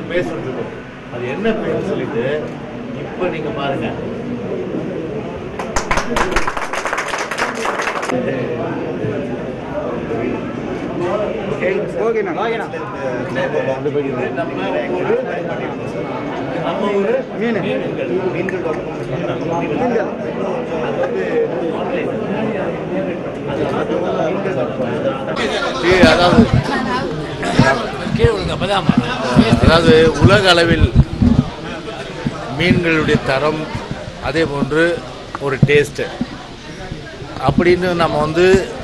பேசிட்டு இருக்கோம் அது என்ன பேர் சொல்லிட்டு இப்போ நீங்க பாருங்க ஓகேண்ணா ஓகேண்ணா நம்ம ஊரு மீன் மீன்கள் மீன்கள் கீ- அதாவது அதாவது உலக அளவில் மீன்களுடைய தரம் அதே போன்று ஒரு டேஸ்ட்டு அப்படின்னு நம்ம வந்து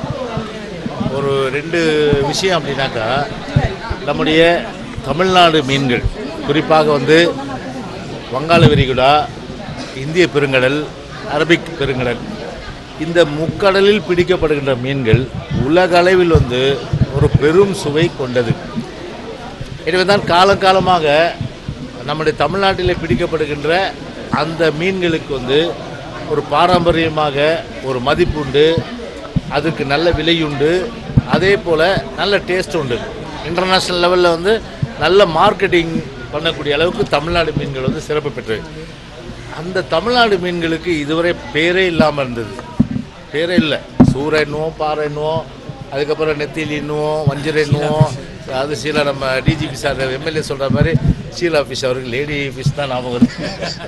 ஒரு ரெண்டு விஷயம் அப்படின்னாக்கா நம்முடைய தமிழ்நாடு மீன்கள் குறிப்பாக வந்து வங்காள விரிகுடா இந்திய பெருங்கடல் அரபிக் பெருங்கடல் இந்த முக்கடலில் பிடிக்கப்படுகின்ற மீன்கள் உலக அளவில் வந்து ஒரு பெரும் சுவை கொண்டது எனவே தான் காலங்காலமாக நம்முடைய தமிழ்நாட்டில் பிடிக்கப்படுகின்ற அந்த மீன்களுக்கு வந்து ஒரு பாரம்பரியமாக ஒரு மதிப்புண்டு அதுக்கு நல்ல விலையுண்டு அதே போல் நல்ல டேஸ்ட் உண்டு இன்டர்நேஷ்னல் லெவலில் வந்து நல்ல மார்க்கெட்டிங் பண்ணக்கூடிய அளவுக்கு தமிழ்நாடு மீன்கள் வந்து சிறப்பு பெற்றது அந்த தமிழ்நாடு மீன்களுக்கு இதுவரை பேரே இல்லாமல் இருந்தது பேரே இல்லை சூறை எண்ணுவோம் பாறை எண்ணுவோம் அதுக்கப்புறம் நெத்திலி எண்ணுவோம் வஞ்சிர எண்ணுவோம் அது சீலா நம்ம டிஜிபி சார் எம்எல்ஏ சொல்கிற மாதிரி ஷீலா ஃபிஷ் அவருக்கு லேடி ஃபிஷ் தான் ஞாபகம் வருது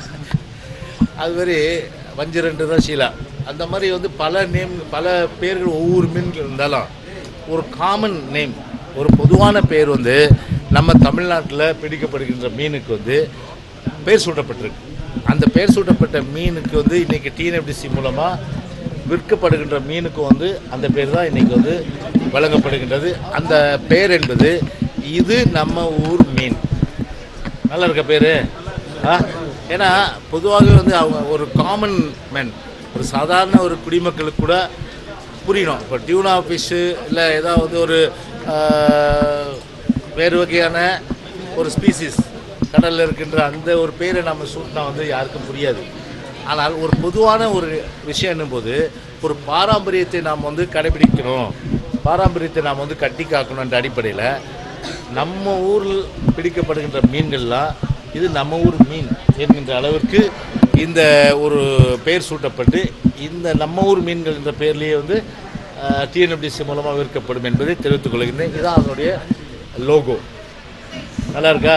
அது மாதிரி வஞ்சிரண்டு தான் ஷீலா அந்த மாதிரி வந்து பல நேம் பல பேர்கள் ஒவ்வொரு மீன்கள் இருந்தாலும் ஒரு காமன் நேம் ஒரு பொதுவான பேர் வந்து நம்ம தமிழ்நாட்டில் பிடிக்கப்படுகின்ற மீனுக்கு வந்து பேர் சூட்டப்பட்டிருக்கு அந்த பேர் சூட்டப்பட்ட மீனுக்கு வந்து இன்றைக்கி டிஎன்எஃப்டிசி மூலமாக விற்கப்படுகின்ற மீனுக்கும் வந்து அந்த பேர் தான் இன்றைக்கி வந்து வழங்கப்படுகின்றது அந்த பேர் என்பது இது நம்ம ஊர் மீன் நல்லா இருக்க பேர் ஆ ஏன்னா பொதுவாகவே வந்து அவங்க ஒரு காமன் மேன் ஒரு சாதாரண ஒரு குடிமக்களுக்கு கூட புரியணும் இப்போ டியூனா ஃபிஷ்ஷு இல்லை ஏதாவது ஒரு ஆ, வேறு வகையான ஒரு ஸ்பீசிஸ் கடலில் இருக்கின்ற அந்த ஒரு பேரை நம்ம சூட்டினா வந்து யாருக்கும் புரியாது ஆனால் ஒரு பொதுவான ஒரு விஷயம் என்னும்போது ஒரு பாரம்பரியத்தை நாம் வந்து கடைபிடிக்கணும் பாரம்பரியத்தை நாம் வந்து கட்டி காக்கணுன்ற அடிப்படையில் நம்ம ஊரில் பிடிக்கப்படுகின்ற மீன்கள்லாம் இது நம்ம ஊர் மீன் என்கின்ற அளவிற்கு இந்த ஒரு பெயர் சூட்டப்பட்டு இந்த நம்ம ஊர் மீன்கள் என்ற பெயர்லேயே வந்து டிஎன்எஃப்டிசி மூலமாக விற்கப்படும் என்பதை தெரிவித்துக் கொள்கின்றேன் இதுதான் அதனுடைய லோகோ நல்லா இருக்கா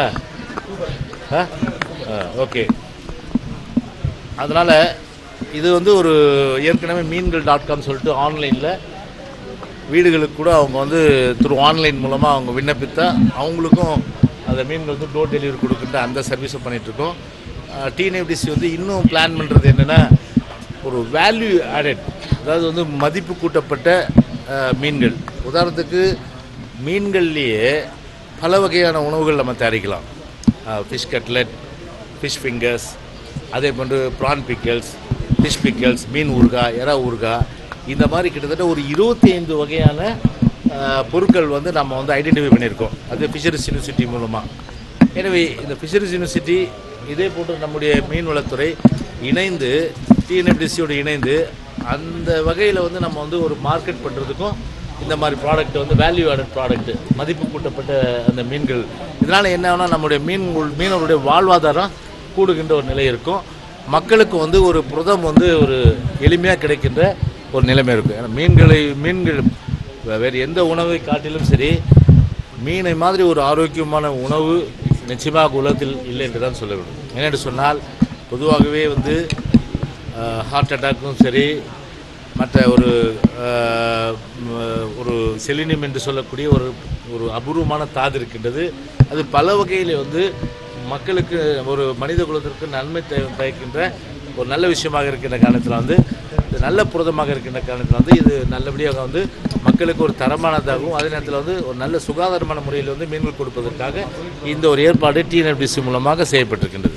ஆ ஓகே அதனால் இது வந்து ஒரு ஏற்கனவே மீன்கள் டாட் காம் சொல்லிட்டு ஆன்லைனில் வீடுகளுக்கு கூட அவங்க வந்து த்ரூ ஆன்லைன் மூலமாக அவங்க விண்ணப்பித்தா அவங்களுக்கும் அந்த மீன்கள் வந்து டோர் டெலிவரி கொடுக்குற அந்த சர்வீஸை பண்ணிகிட்ருக்கோம் டிஎன்எஃப்டிசி வந்து இன்னும் பிளான் பண்ணுறது என்னென்னா ஒரு வேல்யூ ஆடட் அதாவது வந்து மதிப்பு கூட்டப்பட்ட அஹ், மீன்கள் உதாரணத்துக்கு மீன்கள்லேயே பல வகையான உணவுகள் நம்ம தயாரிக்கலாம் ஃபிஷ் கட்லெட் ஃபிஷ் ஃபிங்கர்ஸ் அதே போன்று ப்ரான் பிக்கல்ஸ் ஃபிஷ் பிக்கல்ஸ் மீன் ஊறுகாய் எறா ஊறுகாய் இந்த மாதிரி கிட்டத்தட்ட ஒரு இருபத்தி ஐந்து வகையான அஹ், பொருட்கள் வந்து நம்ம வந்து ஐடென்டிஃபை பண்ணியிருக்கோம் அது ஃபிஷரிஸ் யூனிவர்சிட்டி மூலமாக எனவே இந்த ஃபிஷரிஸ் யூனிவர்சிட்டி இதே போன்று நம்முடைய மீன்வளத்துறை இணைந்து டிஎன்எஃப்டிசியோடு இணைந்து அந்த வகையில் வந்து நம்ம வந்து ஒரு மார்க்கெட் பண்ணுறதுக்கும் இந்த மாதிரி ப்ராடக்ட் வந்து வேல்யூ ஆடட் ப்ராடக்ட் மதிப்பு கூட்டப்பட்ட அந்த மீன்கள் இதனால் என்ன ஆகும்னா நம்முடைய மீன் மீனவருடைய வாழ்வாதாரம் கூடுகின்ற ஒரு நிலை இருக்கும் மக்களுக்கு வந்து ஒரு புரதம் வந்து ஒரு எளிமையாக கிடைக்கின்ற ஒரு நிலைமை இருக்கும் ஏன்னா மீன்களை மீன்கள் வே- வேறு எந்த உணவை காட்டிலும் சரி மீனை மாதிரி ஒரு ஆரோக்கியமான உணவு நிச்சயமாக உலகத்தில் இல்லை என்று தான் சொல்ல வேண்டும் ஏனென்று சொன்னால் பொதுவாகவே வந்து ஹார்ட் அட்டாக்கும் சரி மற்ற ஒரு ஆஹ், ம், ஒரு செலினியம் என்று சொல்லக்கூடிய ஒரு ஒரு அபூர்வமான தாது இருக்கின்றது அது பல வகையில் வந்து மக்களுக்கு ஒரு மனித குலத்திற்கு நன்மை தய- பயக்கின்ற ஒரு நல்ல விஷயமாக இருக்கின்ற காரணத்தில் வந்து இது நல்ல புரதமாக இருக்கின்ற காரணத்தில் வந்து இது நல்லபடியாக வந்து மக்களுக்கு ஒரு தரமானதாகவும் அதே நேரத்தில் வந்து ஒரு நல்ல சுகாதாரமான முறையில் வந்து மீன்கள் கொடுப்பதற்காக இந்த ஒரு ஏற்பாடு டிஎன்எஃப்டிசி மூலமாக செய்யப்பட்டிருக்கின்றது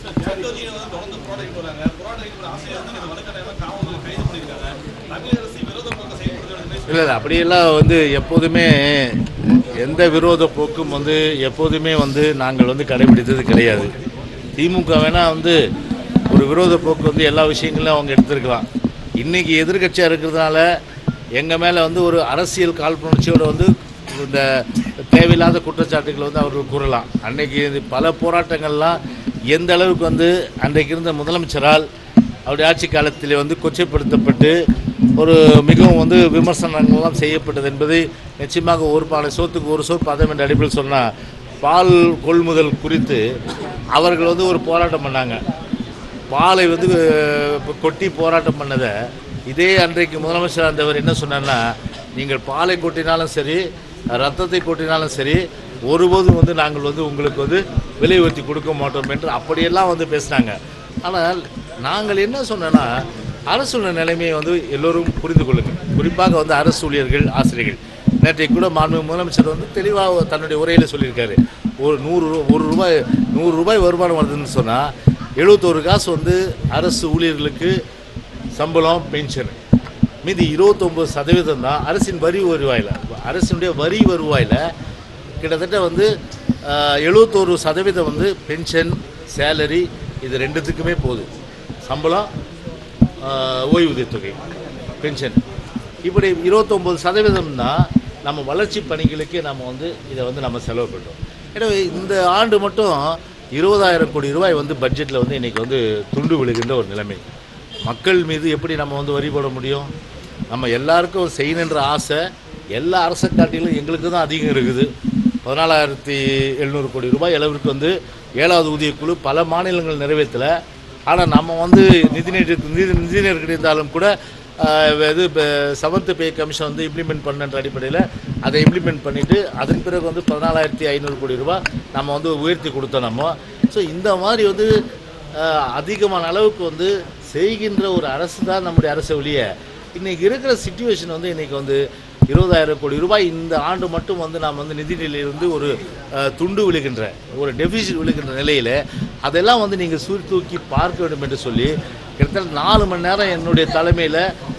இல்லை இல்லை அப்படியெல்லாம் வந்து எப்போதுமே எந்த விரோத போக்கும் வந்து எப்போதுமே வந்து நாங்கள் வந்து கடைபிடித்தது கிடையாது திமுக வேணால் வந்து ஒரு விரோத போக்கு வந்து எல்லா விஷயங்களும் அவங்க எடுத்திருக்கலாம் இன்றைக்கி எதிர்க்கட்சியாக இருக்கிறதுனால எங்கள் மேலே வந்து ஒரு அரசியல் காழ்ப்புணர்ச்சியோடு வந்து இந்த தே தேவையில்லாத குற்றச்சாட்டுகளை வந்து அவர்கள் கூறலாம் அன்னைக்கு இது பல போராட்டங்கள்லாம் எந்த அளவுக்கு வந்து அன்றைக்கு இருந்த முதலமைச்சரால் அவருடைய ஆட்சி காலத்தில் வந்து கொச்சைப்படுத்தப்பட்டு ஒரு மிகவும் வந்து விமர்சனங்கள்லாம் செய்யப்பட்டது என்பது நிச்சயமாக ஒரு பானை சோத்துக்கு ஒரு சோறு பதம் என்ற அடிப்படையில் சொன்னால் பால் கொள்முதல் குறித்து அவர்கள் வந்து ஒரு போராட்டம் பண்ணாங்க பாலை வந்து அஹ், கொட்டி போராட்டம் பண்ணதை இதே அன்றைக்கு முதலமைச்சர் இருந்தவர் என்ன சொன்னார்னா நீங்கள் பாலை கொட்டினாலும் சரி ரத்தத்தை கொட்டினாலும் சரி ஒருபோதும் வந்து நாங்கள் வந்து உங்களுக்கு வந்து விலை உயர்த்தி கொடுக்க மாட்டோம் என்று அப்படியெல்லாம் வந்து பேசினாங்க ஆனால் நாங்கள் என்ன சொன்னோன்னா அரசு நிலைமையை வந்து எல்லோரும் புரிந்து கொள்ளுங்கள் குறிப்பாக வந்து அரசு ஊழியர்கள் ஆசிரியர்கள் நேற்றைக்கு கூட மாண்பு முதலமைச்சர் வந்து தெளிவாக தன்னுடைய உரையில் சொல்லியிருக்காரு ஒரு நூறு ரூ- ஒரு ரூபாய் நூறு ரூபாய் வருமானம் வருதுன்னு சொன்னால் எழுபத்தோரு காசு வந்து அரசு ஊழியர்களுக்கு சம்பளம் பென்ஷன் மீதி இருபத்தொம்பது சதவீதம் தான் அரசின் வரி வருவாயில் அரசினுடைய வரி வருவாயில் கிட்டத்தட்ட வந்து எழுபத்தோரு சதவீதம் வந்து பென்ஷன் சேலரி இது ரெண்டுத்துக்குமே போகுது சம்பளம் ஆஹ், ஓய்வூதியத் தொகை பென்ஷன் இப்படி இருபத்தொம்பது சதவீதம் தான் நம்ம வளர்ச்சி பணிகளுக்கு நம்ம வந்து இதை வந்து நம்ம செலவு பண்ணுறோம் எனவே இந்த ஆண்டு மட்டும் இருபதாயிரம் கோடி ரூபாய் வந்து பட்ஜெட்டில் வந்து இன்றைக்கி வந்து துண்டு விழுகின்ற ஒரு நிலைமை மக்கள் மீது எப்படி நம்ம வந்து வரி போட முடியும் நம்ம எல்லாருக்கும் செய்யணுன்ற ஆசை எல்லா அரசை காட்டிலும் எங்களுக்கு தான் அதிகம் இருக்குது பதினாலாயிரத்தி எழுநூறு கோடி ரூபாய் அளவிற்கு வந்து ஏழாவது ஊதியக்குழு பல மாநிலங்கள் நிறைவேற்றலை ஆனால் நம்ம வந்து நிதி நெரு நிதி நிதி நெருக்கடி இருந்தாலும் கூட ஆஹ், இது செவன்த் பே கமிஷன் வந்து இம்ப்ளிமெண்ட் பண்ணுன்ற அடிப்படையில் அதை இம்ப்ளிமெண்ட் பண்ணிவிட்டு அதன் பிறகு வந்து பதினாலாயிரத்தி ஐநூறு கோடி ரூபாய் நம்ம வந்து உயர்த்தி கொடுத்தோம் நம்ம ஸோ இந்த மாதிரி வந்து ஆஹ், அதிகமான அளவுக்கு வந்து செய்கின்ற ஒரு அரசு தான் நம்முடைய அரசு ஒழிய இன்றைக்கி இருக்கிற சுச்சுவேஷன் வந்து இன்றைக்கி வந்து இருபதாயிரம் கோடி ரூபாய் இந்த ஆண்டு மட்டும் வந்து நாம் வந்து நிதிநிலையிலிருந்து ஒரு ஆஹ், துண்டு விழுகின்ற ஒரு டெபிசிட் விழுகின்ற நிலையில் அதெல்லாம் வந்து நீங்கள் சீர்தூக்கி பார்க்க வேண்டும் என்று சொல்லி கிட்டத்தட்ட நாலு மணி நேரம் என்னுடைய தலைமையில்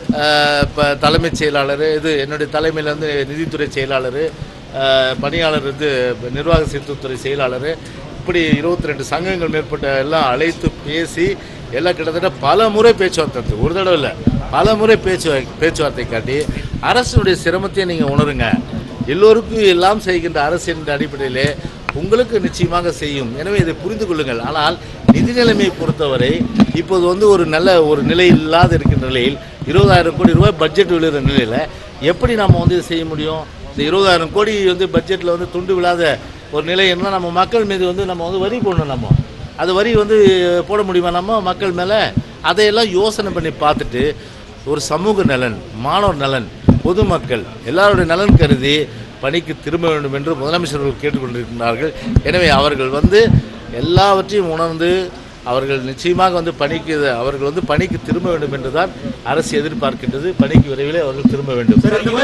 இப்போ தலைமைச் செயலாளர் இது என்னுடைய தலைமையில் வந்து நிதித்துறை செயலாளர் ஆஹ், பணியாளர் வந்து நிர்வாக சீர்திருத்தத்துறை செயலாளர் இப்படி இருபத்தி ரெண்டு சங்கங்கள் மேற்பட்ட எல்லாம் அழைத்து பேசி எல்லாம் கிட்டத்தட்ட பல முறை பேச்சுவார்த்தை நடத்தி. ஒரு தடவை இல்லை பல முறை பேச்சு பேச்சுவார்த்தை காட்டி அரசினுடைய சிரமத்தையும் நீங்கள் உணருங்க எல்லோருக்கும் எல்லாம் செய்கின்ற அரசு என்ற அடிப்படையிலே உங்களுக்கு நிச்சயமாக செய்யும் எனவே இதை புரிந்து கொள்ளுங்கள் ஆனால் நிதி நிலைமையை பொறுத்தவரை இப்போது வந்து ஒரு நல்ல ஒரு நிலை இல்லாத இருக்கின்ற நிலையில் இருபதாயிரம் கோடி ரூபாய் பட்ஜெட் விழுகிற நிலையில் எப்படி நம்ம வந்து இதை செய்ய முடியும் இந்த இருபதாயிரம் கோடி வந்து பட்ஜெட்டில் வந்து துண்டு விழாத ஒரு நிலை என்ன நம்ம மக்கள் மீது வந்து நம்ம வந்து வரி போடணும் நம்ம அது வரி வந்து போட முடியுமா நம்ம மக்கள் மேலே அதையெல்லாம் யோசனை பண்ணி பார்த்துட்டு ஒரு சமூக நலன் மாணவர் நலன் பொதுமக்கள் எல்லாருடைய நலன் கருதி பணிக்கு திரும்ப வேண்டும் என்று முதலமைச்சர் அவர்கள் கேட்டுக்கொண்டிருக்கிறார்கள் எனவே அவர்கள் வந்து எல்லாவற்றையும் உணர்ந்து அவர்கள் நிச்சயமாக வந்து பணிக்கு அவர்கள் வந்து பணிக்கு திரும்ப வேண்டும் என்றுதான் அரசு எதிர்பார்க்கின்றது பணிக்கு விரைவிலே அவர்கள் திரும்ப வேண்டும்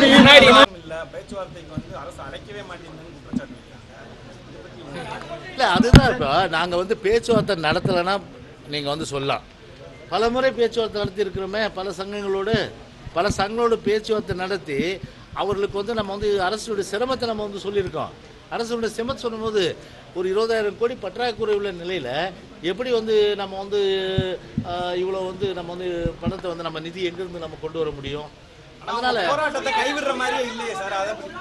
இல்ல பேச்சுவார்த்தைக்கு வந்து அரசு அழைக்கவே மாட்டேங்குதுன்னு குற்றச்சாட்டு வைக்கிறாங்க இதை பத்தி உங்க- இல்லை அதுதான் இப்போ நாங்கள் வந்து பேச்சுவார்த்தை நடத்தலைன்னா நீங்கள் வந்து சொல்லலாம் பல முறை பேச்சுவார்த்தை நடத்தி இருக்கிறோமே பல சங்கங்களோடு பல சங்கங்களோடு பேச்சுவார்த்தை நடத்தி அவர்களுக்கு வந்து நம்ம வந்து அரசுடைய சிரமத்தை நம்ம வந்து சொல்லியிருக்கோம் அரசுடைய சிரமத்தை சொல்லும்போது ஒரு இருபதாயிரம் கோடி பற்றாக்குறை உள்ள நிலையில் எப்படி வந்து நம்ம வந்து ஆஹ், இவ்வளோ வந்து நம்ம வந்து பணத்தை வந்து நம்ம நிதி எங்கேருந்து நம்ம கொண்டு வர முடியும் அதனால போராட்டத்தை கைவிடுற மாதிரியே இல்லையே சார் அதை பத்தி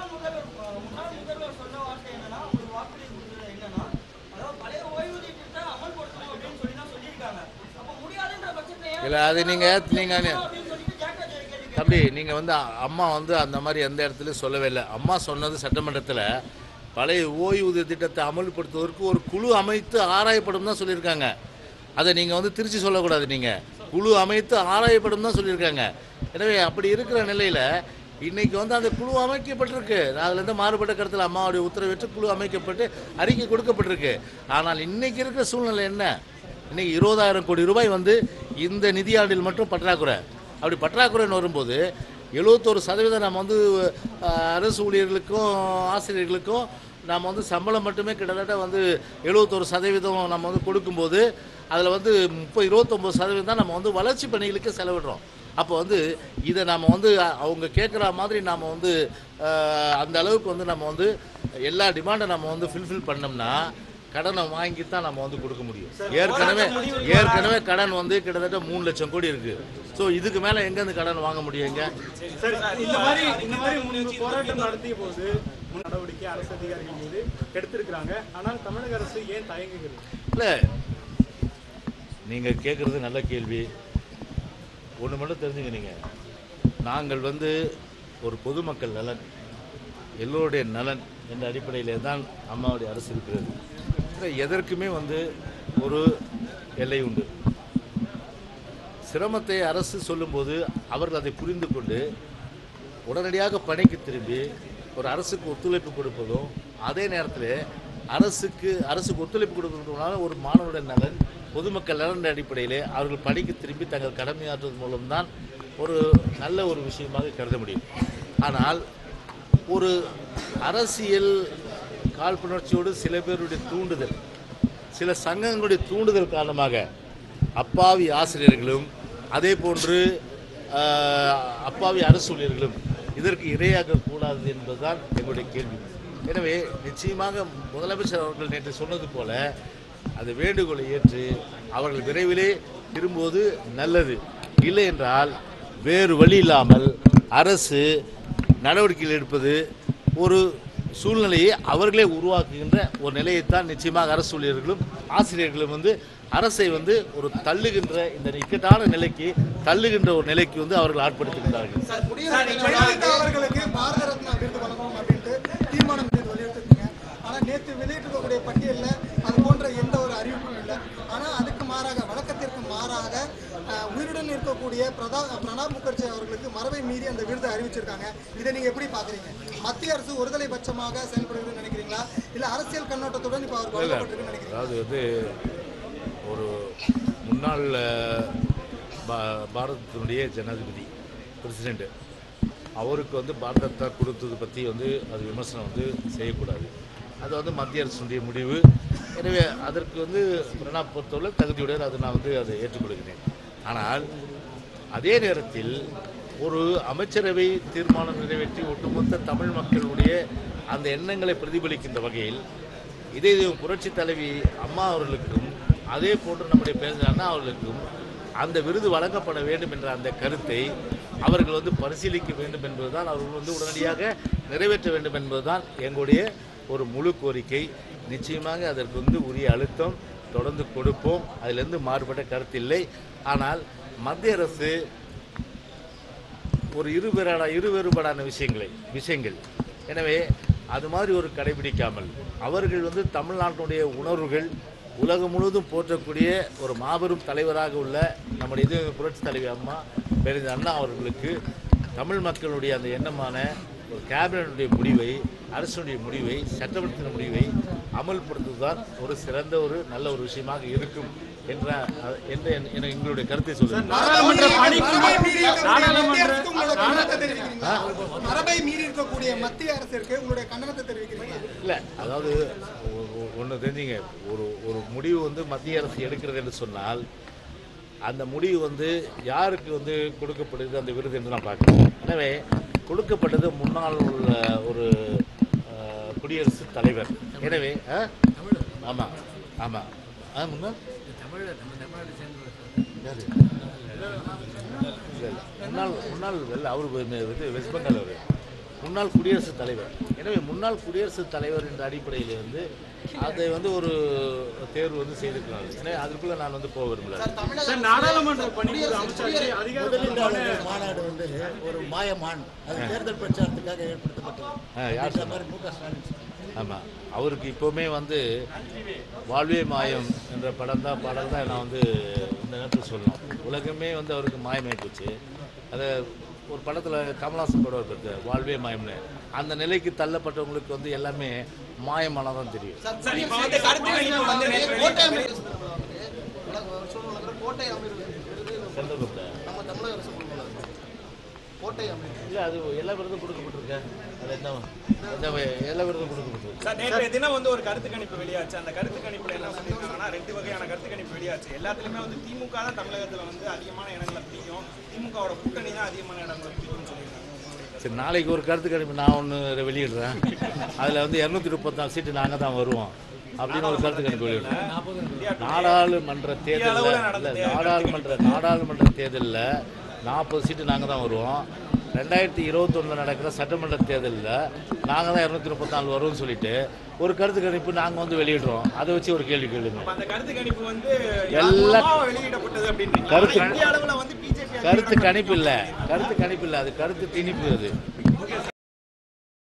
இல்லை அது நீங்கள் நீங்கள் தம்பி நீங்கள் வந்து அம்மா வந்து அந்த மாதிரி எந்த இடத்துலையும் சொல்லவே இல்லை அம்மா சொன்னது சட்டமன்றத்தில் பழைய ஓய்வூதிய திட்டத்தை அமல்படுத்துவதற்கு ஒரு குழு அமைத்து ஆராயப்படும் தான் சொல்லியிருக்காங்க அதை நீங்கள் வந்து திருச்சி சொல்லக்கூடாது நீங்கள் குழு அமைத்து ஆராயப்படும் தான் சொல்லியிருக்காங்க எனவே அப்படி இருக்கிற நிலையில் இன்னைக்கு வந்து அந்த குழு அமைக்கப்பட்டிருக்கு அதுலேருந்து மாறுபட்ட கருத்தில் அம்மாவுடைய உத்தரவிட்டு குழு அமைக்கப்பட்டு அறிக்கை கொடுக்கப்பட்டிருக்கு ஆனால் இன்னைக்கு இருக்கிற சூழ்நிலை என்ன இன்னைக்கு இருபதாயிரம் கோடி ரூபாய் வந்து இந்த நிதியாண்டில் மட்டும் பற்றாக்குறை அப்படி பற்றாக்குறைன்னு வரும்போது எழுபத்தோரு சதவீதம் நம்ம வந்து அஹ், அரசு ஊழியர்களுக்கும் ஆசிரியர்களுக்கும் நாம் வந்து சம்பளம் மட்டுமே கிட்டத்தட்ட வந்து எழுபத்தோரு சதவீதம் நம்ம வந்து கொடுக்கும்போது அதில் வந்து முப்பது இருபத்தொம்பது சதவீதம் தான் நம்ம வந்து வளர்ச்சி பணிகளுக்கு செலவிடுறோம் அப்போ வந்து இதை நம்ம வந்து அ- அவங்க கேட்குற மாதிரி நாம் வந்து அஹ், அந்த அளவுக்கு வந்து நம்ம வந்து எல்லா டிமாண்டை நம்ம வந்து ஃபில்ஃபில் பண்ணோம்னா கடனை வாங்கி தான் நம்ம வந்து கொடுக்க முடியும் ஏற்கனவே ஏற்கனவே கடன் வந்து கிட்டத்தட்ட மூணு லட்சம் கோடி இருக்கு ஸோ இதுக்கு மேலே எங்கேருந்து கடன் வாங்க முடியும் எங்க சார் இந்த மாதிரி இந்த மாதிரி முன்பு போராட்டம் நடத்திய போது முன் நடவடிக்கை அரசு அதிகாரிகள் மீது எடுத்திருக்கிறாங்க ஆனால் தமிழக அரசு ஏன் தயங்குகிறது இல்லை நீங்கள் கேட்குறது நல்ல கேள்வி ஒன்று மட்டும் தெரிஞ்சுங்க நீங்கள் நாங்கள் வந்து ஒரு பொதுமக்கள் நலன் எல்லோருடைய நலன் என்ற அடிப்படையிலே தான் அம்மாவுடைய அரசு இருக்கிறது இல்லை, எதற்குமே வந்து ஒரு எல்லை உண்டு சிரமத்தை அரசு சொல்லும்போது அவர்கள் அதை புரிந்து கொண்டு உடனடியாக பணிக்கு திரும்பி ஒரு அரசுக்கு ஒத்துழைப்பு கொடுப்பதும் அதே நேரத்தில் அரசுக்கு அரசுக்கு ஒத்துழைப்பு கொடுப்பதனால ஒரு மாணவருடைய நலன் பொதுமக்கள் நலன் அடிப்படையிலே அவர்கள் பணிக்கு திரும்பி தங்கள் கடமையாற்றுவதன் மூலம்தான் ஒரு நல்ல ஒரு விஷயமாக கருத முடியும் ஆனால் ஒரு அரசியல் காழ்ப்புணர்ச்சியோடு சில பேருடைய தூண்டுதல் சில சங்கங்களுடைய தூண்டுதல் காரணமாக அப்பாவி ஆசிரியர்களும் அதே போன்று ஆஹ், அப்பாவி அரசு ஊழியர்களும் இதற்கு இரையாக கூடாது என்பதுதான் எங்களுடைய கேள்வி எனவே நிச்சயமாக முதலமைச்சர் அவர்கள் நேற்று சொன்னது போல அந்த வேண்டுகோளை ஏற்று அவர்கள் விரைவிலே திரும்புவது நல்லது இல்லை என்றால் வேறு வழி இல்லாமல் அரசு நடவடிக்கைகள் எடுப்பது ஒரு சூழ்நிலையை அவர்களே உருவாக்குகின்ற ஒரு நிலையைத்தான் நிச்சயமாக அரசு ஊழியர்களும் ஆசிரியர்களும் வந்து அரசை வந்து ஒரு தள்ளுகின்ற இந்த இக்கட்டான நிலைக்கு தள்ளுகின்ற ஒரு நிலைக்கு வந்து அவர்கள் ஆட்படுத்துகின்றார்கள் ஜெயலலிதா அவர்களுக்கு பாரத ரத்னா விருது வழங்கணும் அப்படின்ட்டு தீர்மானம் நேற்று வெளியிட்டிருக்கீங்க ஆனா நேற்று வெளியிட்டிருக்கக்கூடிய பட்டியல்ல அது போன்ற எந்த ஒரு அறிவிப்பும் இல்லை ஆனா அதுக்கு மாறாக வழக்கத்திற்கு மாறாக அஹ், உயிருடன் இருக்கக்கூடிய பிரதா பிரணாப் முகர்ஜி அவர்களுக்கு மரபை மீறி அந்த விருதை அறிவிச்சிருக்காங்க இதை நீங்க எப்படி பாக்குறீங்க மத்திய அரசு ஒருதலை பட்சமாக செயல்படுகிறதுன்னு நினைக்கிறீங்களா இல்ல அரசியல் கண்ணோட்டத்துடன் இப்ப அவர் வழங்கப்பட்டிருக்குன்னு நினைக்கிறீங்களா அதாவது வந்து ஒரு முன்னாள் அஹ், பா- பாரதத்தினுடைய ஜனாதிபதி பிரசிடெண்ட் அவருக்கு வந்து பாரத ரத்னா கொடுத்தது பற்றி வந்து அது விமர்சனம் வந்து செய்யக்கூடாது அது வந்து மத்திய அரசுடைய முடிவு எனவே அதற்கு வந்து பிரணாப் பொறுத்தவரை தகுதியுடன் அது நான் வந்து அதை ஏற்றுக்கொள்கிறேன் ஆனால் அதே நேரத்தில் ஒரு அமைச்சரவை தீர்மானம் நிறைவேற்றி ஒட்டுமொத்த தமிழ் மக்களுடைய அந்த எண்ணங்களை பிரதிபலிக்கின்ற வகையில் இதே இது புரட்சி தலைவி அம்மா அவர்களுக்கும் அதே போன்று நம்முடைய பேரறிஞர் அண்ணா அவர்களுக்கும் அந்த விருது வழங்கப்பட வேண்டும் என்ற அந்த கருத்தை அவர்கள் வந்து பரிசீலிக்க வேண்டும் என்பதுதான் அவர்கள் வந்து உடனடியாக நிறைவேற்ற வேண்டும் என்பதுதான் எங்களுடைய ஒரு முழு கோரிக்கை நிச்சயமாக அதற்கு வந்து உரிய அழுத்தம் தொடர்ந்து கொடுப்போம் அதிலிருந்து மாறுபட்ட கருத்தில்லை ஆனால் மத்திய அரசு ஒரு இருவேறான இருவேறுபாடான விஷயங்களை விஷயங்கள் எனவே அது மாதிரி ஒரு கடைபிடிக்காமல் அவர்கள் வந்து தமிழ்நாட்டினுடைய உணர்வுகள் உலகம் முழுவதும் போற்றக்கூடிய ஒரு மாபெரும் தலைவராக உள்ள நம்முடைய இது புரட்சி தலைவி அம்மா பேரறிஞர் அண்ணா அவர்களுக்கு தமிழ் மக்களுடைய அந்த எண்ணமான ஒரு கேபினட்டுடைய முடிவை அரசுடைய முடிவை சட்டமன்றத்தின் முடிவை அமல்படுத்துவதுதான் ஒரு சிறந்த ஒரு நல்ல ஒரு விஷயமாக இருக்கும் என்ற என்ற என எங்களுடைய கருத்தை சொல்லுங்கள் நாடாளுமன்ற பணிக்குழு மத்திய அரசுக்கு உங்களோட கண்டனத்தை தெரிவிக்கிறீங்களா மரபை மீறி இருக்கக்கூடிய மத்திய அரசிற்கு உங்களுடைய கண்டனத்தை தெரிவிக்கிறீங்களா இல்லை அதாவது ஒன்று தெரிஞ்சுங்க ஒரு ஒரு முடிவு வந்து மத்திய அரசு எடுக்கிறது என்று சொன்னால் அந்த முடிவு வந்து யாருக்கு வந்து கொடுக்கப்படுது அந்த விருது என்று நான் பார்க்குறேன் எனவே கொடுக்கப்பட்டது முன்னாள் உள்ள ஒரு அஹ், குடியரசுத் தலைவர் எனவே ஆமாம் ஆமாம் ஆ முன்னாள் யாரு? இல்ல, இல்ல. முன்னாள் முன்னாள் இல்லை அவர் இது வெஸ்ட் பெங்கால் அவர் முன்னாள் குடியரசுத் தலைவர் எனவே முன்னாள் குடியரசுத் தலைவர் என்ற அடிப்படையில் வந்து அதை வந்து ஒரு தேர்வு வந்து செய்திருக்கிறாங்க எனவே அதற்குள்ள நான் வந்து போக விரும்பல சார் நாடாளுமன்ற பணிக்குழு அமைச்சாச்சு அதிகாரப்பூர்வமான தமிழக மாநாடு வந்து ஒரு மாயமான் அது தேர்தல் பிரச்சாரத்துக்காக ஏற்படுத்தப்பட்டது ஆ, யார் இந்த சொன்னா? மாதிரி மு க ஸ்டாலின் சொன்னார். ஆமாம் அவருக்கு இப்போவுமே வந்து வாழ்வே மாயம் என்ற படம் தான் பாடல் தான் நான் வந்து இந்த நேரத்தில் சொல்லணும் உலகமே வந்து அவருக்கு மாயமாகி போச்சு அதை ஒரு படத்தில் கமலாசன் படம் இருக்கு வாழ்வே மாயம்னு அந்த நிலைக்கு தள்ளப்பட்டவங்களுக்கு வந்து எல்லாமே மாயமானதான் தெரியும் சார் இப்போ வந்து கருத்து கணிப்பு வந்து நேற்று கோட்டை வெளியிட்டாங்க. அமைப்பு சொல்லுவாங்க கோட்டை அமைப்பு செல்வகுப்த நம்ம தமிழக அரசு கொடுக்கணும் கோட்டை அமைப்பு இல்லை அது எல்லா விருதும் கொடுக்கப்பட்டிருக்க அது என்ன என்ன எல்லா விருதும் கொடுக்கப்பட்டிருக்கு சார் நேற்றைய தினம் வந்து ஒரு கருத்து கணிப்பு வெளியாச்சு அந்த கருத்து கணிப்புல என்ன சொல்லியிருக்காங்கன்னா ரெண்டு வகையான கருத்து கணிப்பு வெளியாச்சு எல்லாத்துலயுமே வந்து திமுக தான் தமிழகத்துல வந்து அதிகமான இடங்களை பிடிக்கும் திமுகவோட கூட்டணி தான் அதிகமான இடங்களை பிடிக்கும்னு சொல்லியிருக்காங்க சரி நாளைக்கு ஒரு கருத்து கணிப்பு நான் ஒன்று வெளியிடுறேன் அதில் வந்து இரநூத்தி முப்பத்தாறு சீட்டு நாங்கள் தான் வருவோம் அப்படின்னு ஒரு கருத்து கணிப்பு வெளியிடுறேன் நாடாளுமன்ற தேர்தலில் இல்லை நாடாளுமன்ற நாடாளுமன்ற தேர்தலில் நாற்பது சீட்டு நாங்கள் தான் வருவோம் ரெண்டாயிரத்தி இருபத்தொன்னில் நடக்கிற சட்டமன்ற தேர்தலில் நாங்கள் தான் இரநூத்தி முப்பத்தி நாலு வரும்னு சொல்லிட்டு ஒரு கருத்து கணிப்பு நாங்கள் வந்து வெளியிடுறோம் அதை வச்சு ஒரு கேள்வி கேளுங்க அப்ப அந்த கருத்து கணிப்பு வந்து எல்லா- எல்லா வெளியிடப்பட்டது அப்படின்றீங்களா கருத்து- ஆனா இந்திய அளவுல வந்து பிஜேபி கருத்து கணிப்பு இல்லை கருத்து கணிப்பு இல்லை அது கருத்து திணிப்பு அது